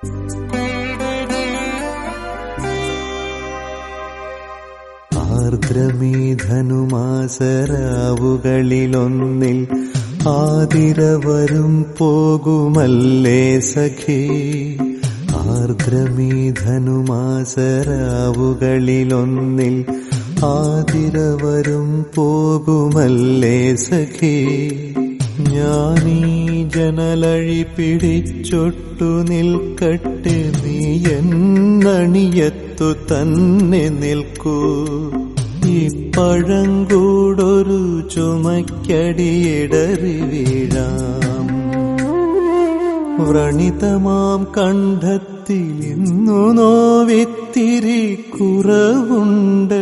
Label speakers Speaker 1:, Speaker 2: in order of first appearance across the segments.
Speaker 1: ആർദ്രമീധനുമാസരാവുകളിലൊന്നിൽ ആതിരവരും പോകുമല്ലേ സഖേ ആർദ്രമീധനുമാസരാവുകളിലൊന്നിൽ ആതിരവരും പോകുമല്ലേ സഖേ ഞാനീ ജനലഴി പിടിച്ചൊട്ടു നിൽക്കട്ടെ നീ എന്നണിയത്തു തന്നെ നിൽക്കൂ ഈ പഴങ്കൂടൊരു ചുമക്കടിയിടറി വീഴാം വ്രണിതമാം കണ്ഠത്തിൽ ഇന്നു നോവിത്തിരി കുറവുണ്ട്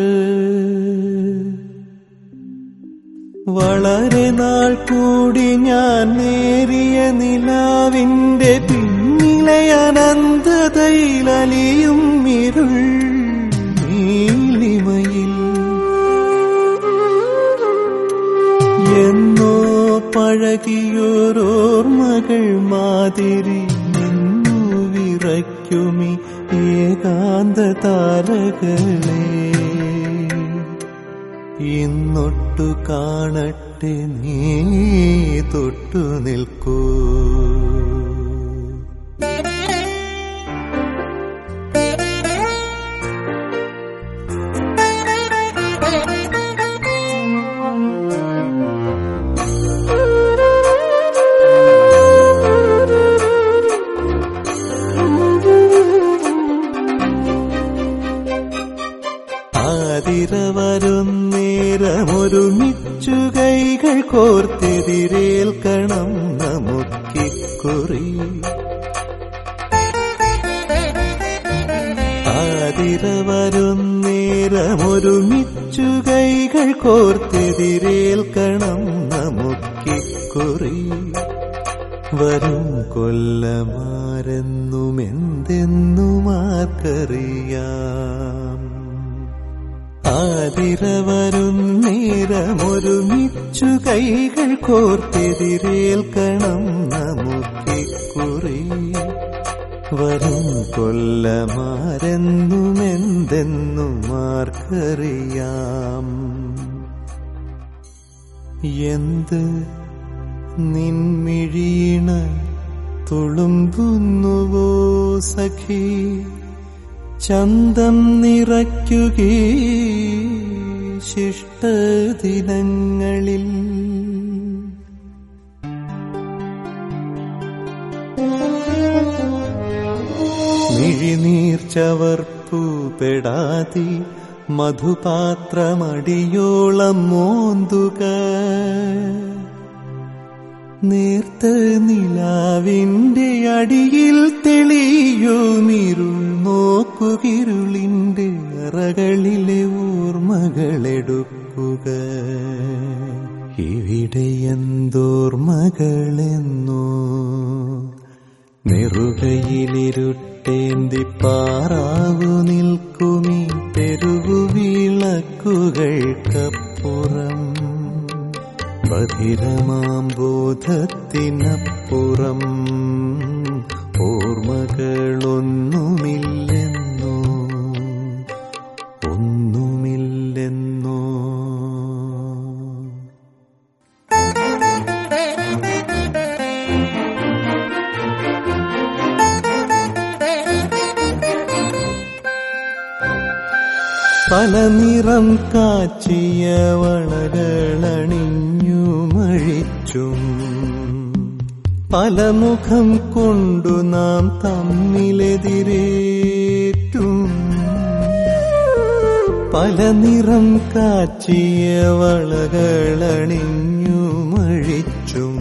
Speaker 1: വളരെ നാൾ കൂടി ഞാൻ നേരിയ നിലാവിന്റെ പിന്നിലെ അനന്തതയിലലിയും ഇരുൾ നീലിമയിൽ എന്നോ പഴകിയോരോർമകൾ മാതിരി നിന്നു വിറയ്ക്കുമി ഏകാന്ത താരകളെ ഇന്നൊട്ടു കാണട്ടെ നീ തൊട്ടു നിൽക്കൂ ആതിര വരുന്നേരമൊരുമിച്ചു കൈകൾ കോർത്തെതിരേൽക്കണം നമുക്കിക്കുറി ആതിര വരുന്നേരമൊരുമിച്ചു കൈകൾ കോർത്തെതിരേൽക്കണം നമുക്കിക്കുറി വരും കൊല്ലമാരെന്നും എന്തെന്നും ആർക്കറിയാം ആതിര വരും നേരമൊരുമിച്ചു കൈകൾ കോർത്തെതിരേൽക്കണം നമുക്കിക്കുറി വരും കൊല്ലമാരെന്നും എന്തെന്നും ആർക്കറിയാം എന്ത് നിൻമിഴീണ തുളുമ്പുന്നുവോ സഖി ചന്തം നിറയ്ക്കുകേ ശിഷ്ടദിനങ്ങളിൽ മിഴിനീർ ചവർപ്പു പെടാതി മധുപാത്രമടിയോളം മോന്തുക നേർത്ത നിലാവിന്റെ അടിയിൽ തെളിയുമിരുൾ നോക്കുകിരുളിന്റെ അറകളിലെ ഓർമ്മകളെടുക്കുക ഇവിടെ എന്തോർമ്മകളെന്നോ നെറുകയിലിരുട്ടേന്തി പാറാവു നിൽക്കുമീ തെരുവു വിളക്കുകൾക്കപ്പുറം ബധിരമാം ബോധത്തിനപ്പുറം ഓർമ്മകളൊന്നുമില്ലെന്നോ ഒന്നുമില്ലെന്നോ പല നിറം കാച്ചിയ വളകളണിഞ്ഞു മഴിച്ചും പല മുഖം കൊണ്ടു നാം തമ്മിലെതിരേറ്റും പല നിറം കാച്ചിയ വളകളണിഞ്ഞു മഴിച്ചും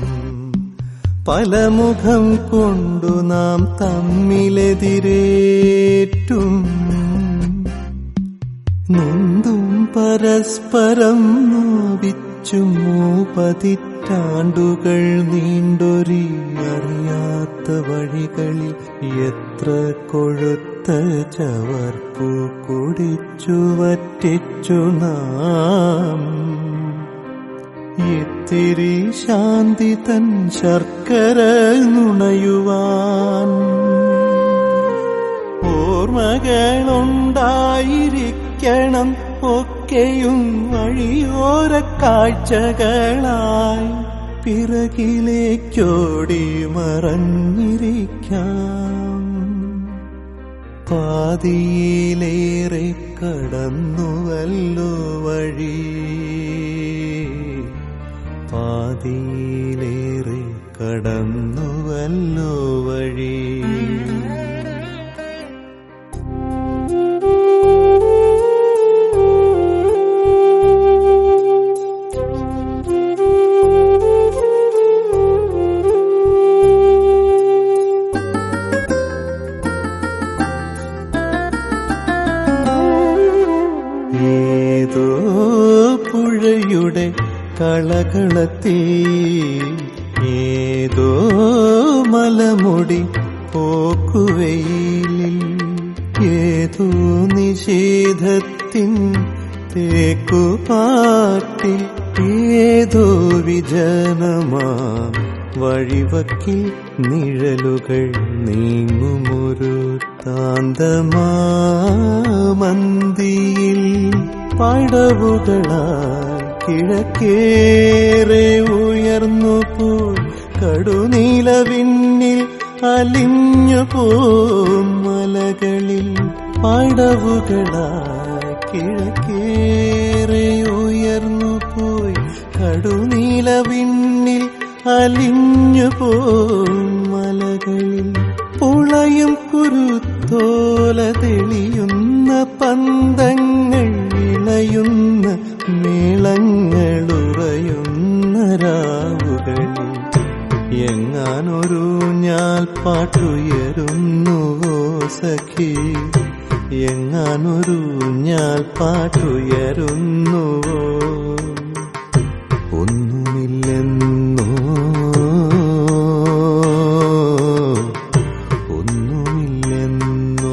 Speaker 1: പല മുഖം കൊണ്ടു നാം തമ്മിലെതിരേറ്റും നൊന്തും പരസ്പരം നോവിച്ചും പതിറ്റാണ്ടുകൾ നീണ്ടൊരി അറിയാത്ത വഴികളിൽ എത്ര കൊഴുത്ത ചവർപ്പു കുടിച്ചു വറ്റിച്ചു നാം ഇത്തിരി ശാന്തി തൻ ശർക്കര നുണയുവാൻ ഓർമ്മകളുണ്ടായിരിക്കണം ഒക്കെയും വഴിയോര കാഴ്ചകളായി പിറകിലേക്കോടി മറഞ്ഞിരിക്കാം പാതിയിലേറെ കടന്നുവല്ലോ വഴി പാതിയിലേറെ കടന്നുവല്ലോ വഴി ഏതോ പുഴയുടെ കളകളത്തി ഏതോ മലമുടി പോക്കുവെയിലിൽ ഏതോ നിഷേധത്തിൻ തേക്കുപാട്ടി ഏതോ വിജനമാ വഴിവക്കിൽ നിഴലുകൾ നീങ്ങുമൊരു താന്തമാമന്തിയിൽ പടവുകളാൽ കിഴക്കേറെ ഉയർന്നു പോയി കടുനീലവിണ്ണിൽ അലിഞ്ഞു പോം മലകളിൽ പടവുകളാൽ കിഴക്കേറെ ഉയർന്നു പോയി കടുനീലവിണ്ണിൽ അലിഞ്ഞു പോം മലകളിൽ പുളയും കുരുത്തോല തെളിയുന്ന പന്തങ്ങൾ ഇളയുന്ന മേളങ്ങളുറയുന്ന രാവുകളിൽ എങ്ങാനൊരു ഞാൽ പാട്ടുയരുന്നുവോ സഖി എങ്ങാനൊരു ഞാൽ പാട്ടുയരുന്നുവോ ഒന്നുമില്ലെന്നോ ഒന്നുമില്ലെന്നോ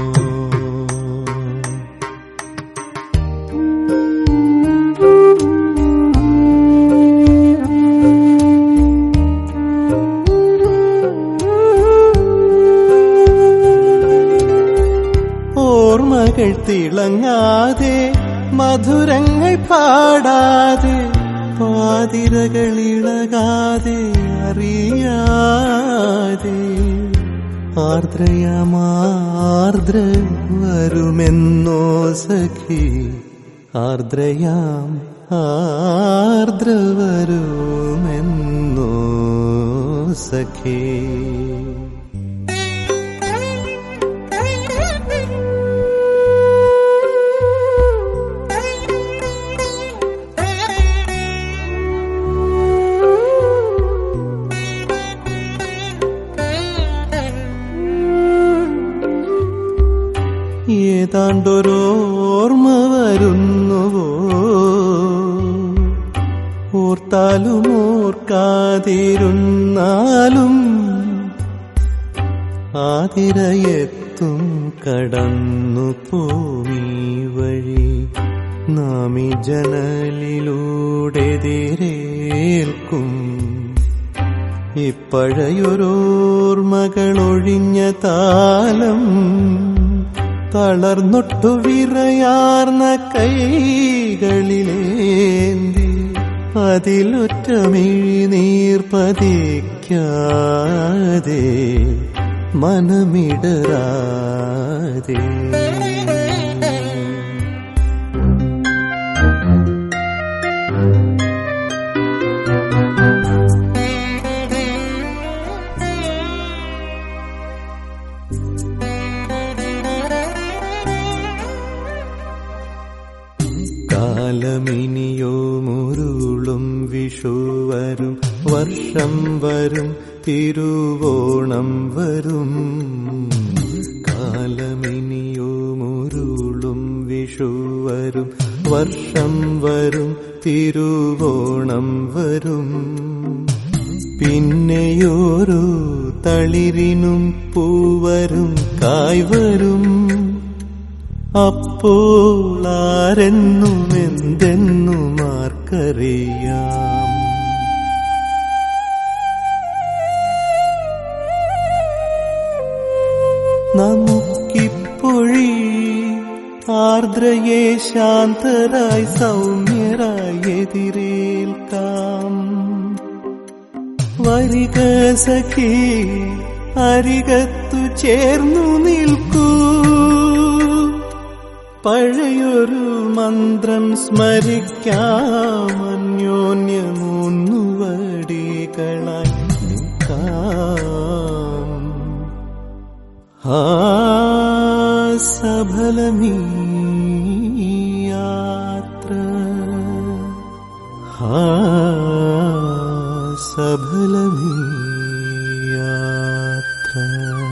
Speaker 1: ഓർമ്മകൾ തിളങ്ങാതെ മധുരങ്ങൾ പാടാതെ പാതിരകൾ ഇളകാതെ അറിയാതെ ആർദ്രയമാർദ്ര വരുമെന്നോ സഖി ആർദ്രയാം ആർദ്ര വരുമെന്നോ സഖി ഏതാണ്ടൊരോർമ്മ വരുന്നുവോ ഓർത്താലും ഓർക്കാതിരുന്നാലും ആതിരയെത്തും കടന്നു പോമീ വഴി നാമി ജനലിലൂടെതിരേൽക്കും ഇപ്പഴയൊരോർമ്മകളൊഴിഞ്ഞ താലം തളർന്നൊട്ടു വിറയാർന്ന കൈകളിലേന്തി അതിലൊറ്റമിഴി നീർ പതിക്കാതെ മനമിടരാതെ കാലമിനിയോ മുരുളും വിഷു വരും വർഷം വരും തിരുവോണം വരും കാലമിനിയോ മുരുളും വിഷു വരും വർഷം വരും തിരുവോണം വരും പിന്നെയോരോ തളിരിനും പൂവരും കായ് വരും അപ്പോൾ ആരെന്നും എന്തെന്നും ആർക്കറിയാം നമുക്കിപ്പോഴേ യാത്രയെ ശാന്തരായി സൗമ്യരായി എതിരേൽക്കാം വരിക സഖി അരികത്തു ചേർന്നു നിൽക്കൂ പഴയൊരു മന്ത്രം സ്മരിക്കാം അന്യോന്യമൂന്നുവടികളായി നിൽക്കാം ആ സഫലമീ യാത്ര ആ സഫലമീ യാത്ര